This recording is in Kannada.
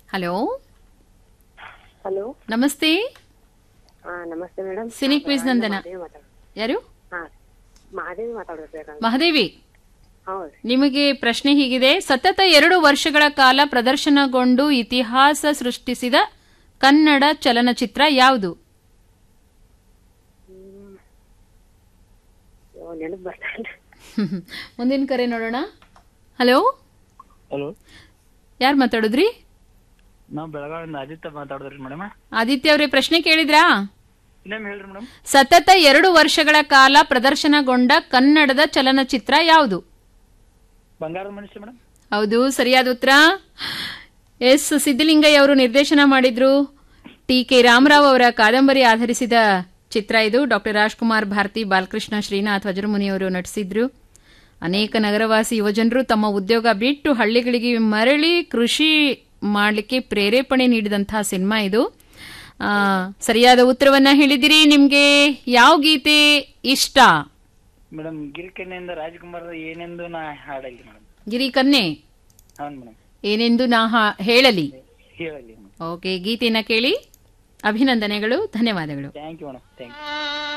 ಹಲೋ ಹಲೋ ನಮಸ್ತೆ ಹಾ ನಮಸ್ತೆ ಮೇಡಮ್ ಸಿನಿ ಕ್ವಿಜ್ ನಂದನ ಯಾರು ಹಾ ಮಹಾದೇವಿ ಮಾತಾಡ್ಬೇಕು ಮಹಾದೇವಿ ಹೌದು ನಿಮಗೆ ಪ್ರಶ್ನೆ ಹೀಗಿದೆ ಸತತ ಎರಡು ವರ್ಷಗಳ ಕಾಲ ಪ್ರದರ್ಶನಗೊಂಡು ಇತಿಹಾಸ ಸೃಷ್ಟಿಸಿದ ಕನ್ನಡ ಚಲನಚಿತ್ರ ಯಾವುದು ನೆನಪು ಬರ್ತಾ ಇಲ್ಲ ಮುಂದಿನ ಕರೆ ನೋಡೋಣ ಹಲೋ ಹಲೋ ಯಾರು ಮಾತಾಡಿದ್ರಿ ನಾವು ಬೆಳಗಾವಿಯಿಂದ ಆದಿತ್ಯ ಮಾತಾಡಿದ್ರಿ ಮೇಡಮ್ ಆದಿತ್ಯ ಅವರೇ ಪ್ರಶ್ನೆ ಕೇಳಿದ್ರಾ ಇನ್ನೊಮ್ಮೆ ಹೇಳ್ರಿ ಮೇಡಮ್ ಸತತ ಎರಡು ವರ್ಷಗಳ ಕಾಲ ಪ್ರದರ್ಶನಗೊಂಡ ಕನ್ನಡದ ಚಲನಚಿತ್ರ ಯಾವುದು ಬಂಗಾರದ ಮನುಷ್ಯ ಮೇಡಮ್ ಹೌದು ಸರಿಯಾದ ಉತ್ತರ ಎಸ್ ಸಿದ್ದಲಿಂಗಯ್ಯ ಅವರು ನಿರ್ದೇಶನ ಮಾಡಿದ್ರು ಟಿ ಕೆ ರಾಮರಾವ್ ಅವರ ಕಾದಂಬರಿ ಆಧರಿಸಿದ ಚಿತ್ರ ಇದು ಡಾಕ್ಟರ್ ರಾಜ್ಕುಮಾರ್ ಭಾರತಿ ಬಾಲಕೃಷ್ಣ ಶ್ರೀನಾಥ್ ವಜ್ರಮುನಿ ಅವರು ನಟಿಸಿದ್ರು ಅನೇಕ ನಗರವಾಸಿ ಯುವಜನರು ತಮ್ಮ ಉದ್ಯೋಗ ಬಿಟ್ಟು ಹಳ್ಳಿಗಳಿಗೆ ಮರಳಿ ಕೃಷಿ ಮಾಡಲಿಕ್ಕೆ ಪ್ರೇರೇಪಣೆ ನೀಡಿದಂತಹ ಸಿನಿಮಾ ಇದು ಆ, ಸರಿಯಾದ ಉತ್ತರವನ್ನ ಹೇಳಿದಿರಿ ನಿಮ್ಗೆ ಯಾವ ಗೀತೆ ಇಷ್ಟ ಮೇಡಮ್ ಗಿರಿಕನ್ನೆಯಿಂದ ರಾಜ್ಕುಮಾರ್ ಏನೆಂದು ನಾ ಹಾಡಲ್ಲಿ ಮೇಡಮ್ ಗಿರಿ ಕನ್ನೆ ಹೌದು ಮೇಡಮ್ ಏನೆಂದು ನಾ ಹಾ- ಹೇಳಲಿ ಹೇಳಲ್ಲಿ ಮೇಡಮ್ ಓಕೆ ಗೀತೆನ ಕೇಳಿ ಅಭಿನಂದನೆಗಳು ಧನ್ಯವಾದಗಳು thank you madam thank you